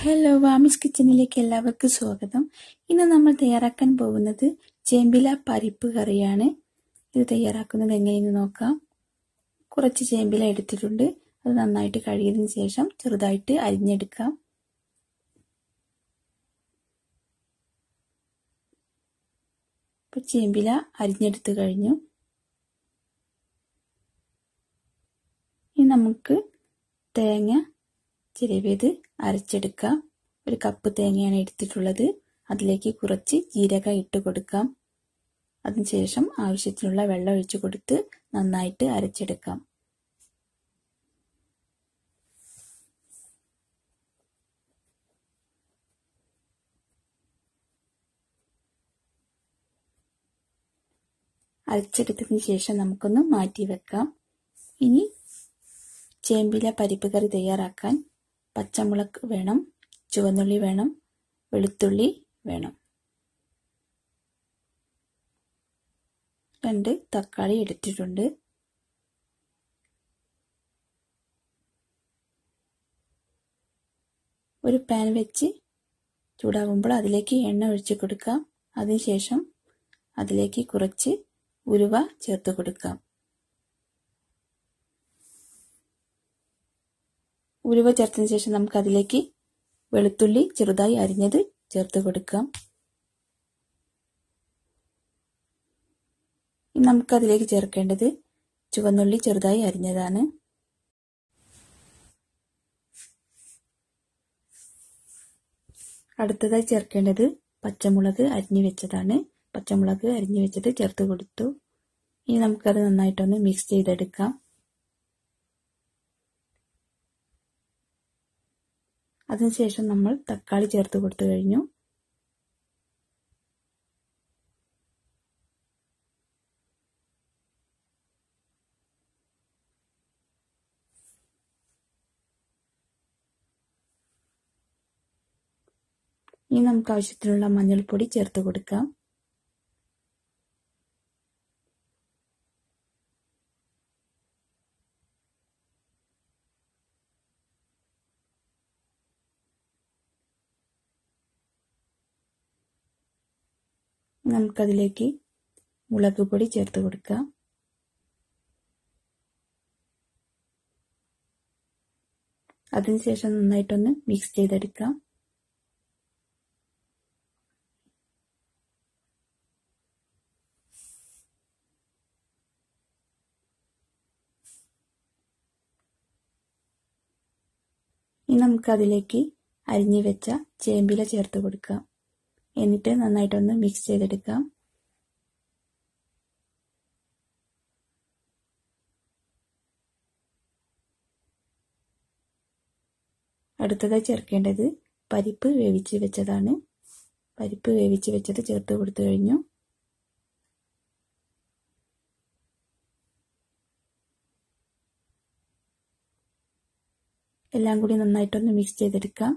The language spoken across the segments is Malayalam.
ഹലോ വാമിസ് കിച്ചണിലേക്ക് എല്ലാവർക്കും സ്വാഗതം ഇന്ന് നമ്മൾ തയ്യാറാക്കാൻ പോകുന്നത് ചേമ്പില പരിപ്പ് കറിയാണ് ഇത് തയ്യാറാക്കുന്നത് എങ്ങനെയെന്ന് നോക്കാം കുറച്ച് ചേമ്പില എടുത്തിട്ടുണ്ട് അത് നന്നായിട്ട് കഴുകിയതിന് ശേഷം ചെറുതായിട്ട് അരിഞ്ഞെടുക്കാം ഇപ്പോൾ ചേമ്പില അരിഞ്ഞെടുത്ത് കഴിഞ്ഞു ഇനി നമുക്ക് തേങ്ങ ചിരവിയത് അരച്ചെടുക്കാം ഒരു കപ്പ് തേങ്ങയാണ് എടുത്തിട്ടുള്ളത് അതിലേക്ക് കുറച്ച് ജീരക ഇട്ട് കൊടുക്കാം അതിനുശേഷം ആവശ്യത്തിനുള്ള വെള്ളം ഒഴിച്ചു കൊടുത്ത് നന്നായിട്ട് അരച്ചെടുക്കാം അരച്ചെടുത്തതിന് ശേഷം നമുക്കൊന്ന് മാറ്റി വെക്കാം ഇനി ചേമ്പില പരിപ്പ് കറി തയ്യാറാക്കാൻ പച്ചമുളക് വേണം ചുവന്നുള്ളി വേണം വെളുത്തുള്ളി വേണം രണ്ട് തക്കാളി എടുത്തിട്ടുണ്ട് ഒരു പാൻ വെച്ച് ചൂടാകുമ്പോൾ അതിലേക്ക് എണ്ണ ഒഴിച്ച് കൊടുക്കാം അതിനുശേഷം അതിലേക്ക് കുറച്ച് ഉലുവ ചേർത്ത് കൊടുക്കാം ഉലുവ ചേർത്തതിന് ശേഷം നമുക്ക് അതിലേക്ക് വെളുത്തുള്ളി ചെറുതായി അരിഞ്ഞത് ചേർത്ത് കൊടുക്കാം ഇനി നമുക്ക് അതിലേക്ക് ചേർക്കേണ്ടത് ചുവന്നുള്ളി ചെറുതായി അരിഞ്ഞതാണ് അടുത്തതായി ചേർക്കേണ്ടത് പച്ചമുളക് അരിഞ്ഞു വെച്ചതാണ് പച്ചമുളക് അരിഞ്ഞു വെച്ചത് ചേർത്ത് കൊടുത്തു ഇനി നമുക്കത് നന്നായിട്ടൊന്ന് മിക്സ് ചെയ്തെടുക്കാം അതിനുശേഷം നമ്മൾ തക്കാളി ചേർത്ത് കൊടുത്തു കഴിഞ്ഞു ഇനി നമുക്ക് ആവശ്യത്തിനുള്ള മഞ്ഞൾപ്പൊടി ചേർത്ത് കൊടുക്കാം നമുക്കതിലേക്ക് മുളക് പൊടി ചേർത്ത് കൊടുക്കാം അതിനുശേഷം നന്നായിട്ടൊന്ന് മിക്സ് ചെയ്തെടുക്കാം ഇനി നമുക്കതിലേക്ക് അരിഞ്ഞു വെച്ച ചേമ്പില ചേർത്ത് കൊടുക്കാം എന്നിട്ട് നന്നായിട്ടൊന്ന് മിക്സ് ചെയ്തെടുക്കാം അടുത്തതായി ചേർക്കേണ്ടത് പരിപ്പ് വേവിച്ച് വെച്ചതാണ് പരിപ്പ് വേവിച്ച് വെച്ചത് ചേർത്ത് കൊടുത്തു കഴിഞ്ഞു എല്ലാം കൂടി നന്നായിട്ടൊന്ന് മിക്സ് ചെയ്തെടുക്കാം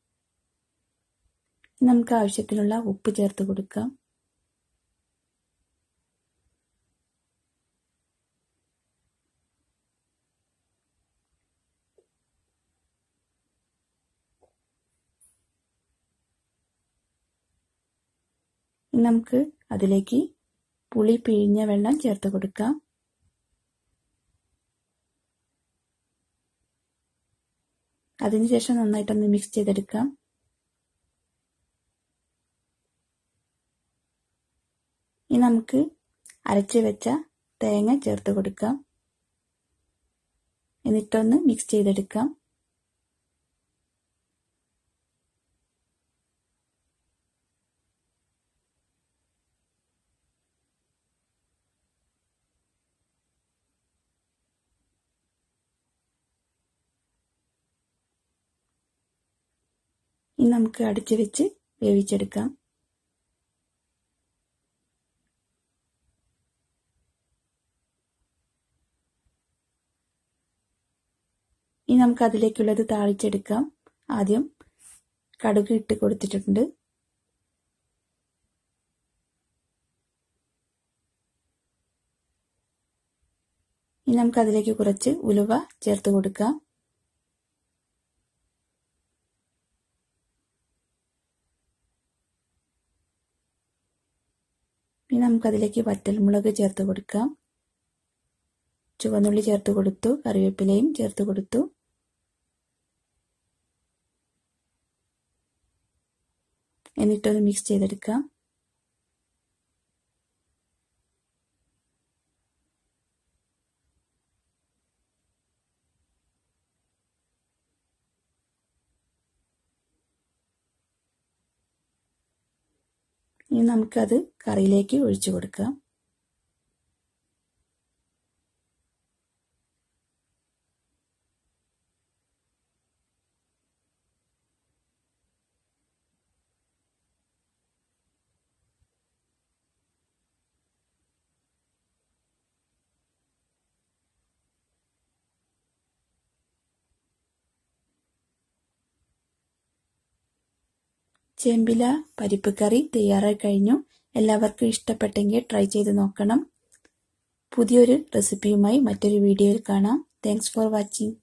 നമുക്ക് ആവശ്യത്തിനുള്ള ഉപ്പ് ചേർത്ത് കൊടുക്കാം നമുക്ക് അതിലേക്ക് പുളി പിഴിഞ്ഞ വെള്ളം ചേർത്ത് കൊടുക്കാം അതിനുശേഷം നന്നായിട്ടൊന്ന് മിക്സ് ചെയ്തെടുക്കാം ഇനി നമുക്ക് അരച്ച് വെച്ച തേങ്ങ ചേർത്ത് കൊടുക്കാം എന്നിട്ടൊന്ന് മിക്സ് ചെയ്തെടുക്കാം ഇനി നമുക്ക് അടിച്ചു വെച്ച് വേവിച്ചെടുക്കാം ഇനി നമുക്ക് അതിലേക്കുള്ളത് താളിച്ചെടുക്കാം ആദ്യം കടുക് ഇട്ട് കൊടുത്തിട്ടുണ്ട് ഇനി നമുക്ക് അതിലേക്ക് കുറച്ച് ഉലുവ ചേർത്ത് കൊടുക്കാം നമുക്കതിലേക്ക് വറ്റൽമുളക് ചേർത്ത് കൊടുക്കാം ചുവന്നുള്ളി ചേർത്ത് കൊടുത്തു കറിവേപ്പിലയും ചേർത്ത് കൊടുത്തു എന്നിട്ടൊന്ന് മിക്സ് ചെയ്തെടുക്കാം ഇനി നമുക്കത് കറിയിലേക്ക് ഒഴിച്ചു കൊടുക്കാം ചേമ്പില പരിപ്പ് കറി തയ്യാറായി കഴിഞ്ഞു എല്ലാവർക്കും ഇഷ്ടപ്പെട്ടെങ്കിൽ ട്രൈ ചെയ്ത് നോക്കണം പുതിയൊരു റെസിപ്പിയുമായി മറ്റൊരു വീഡിയോയിൽ കാണാം താങ്ക്സ് ഫോർ വാച്ചിങ്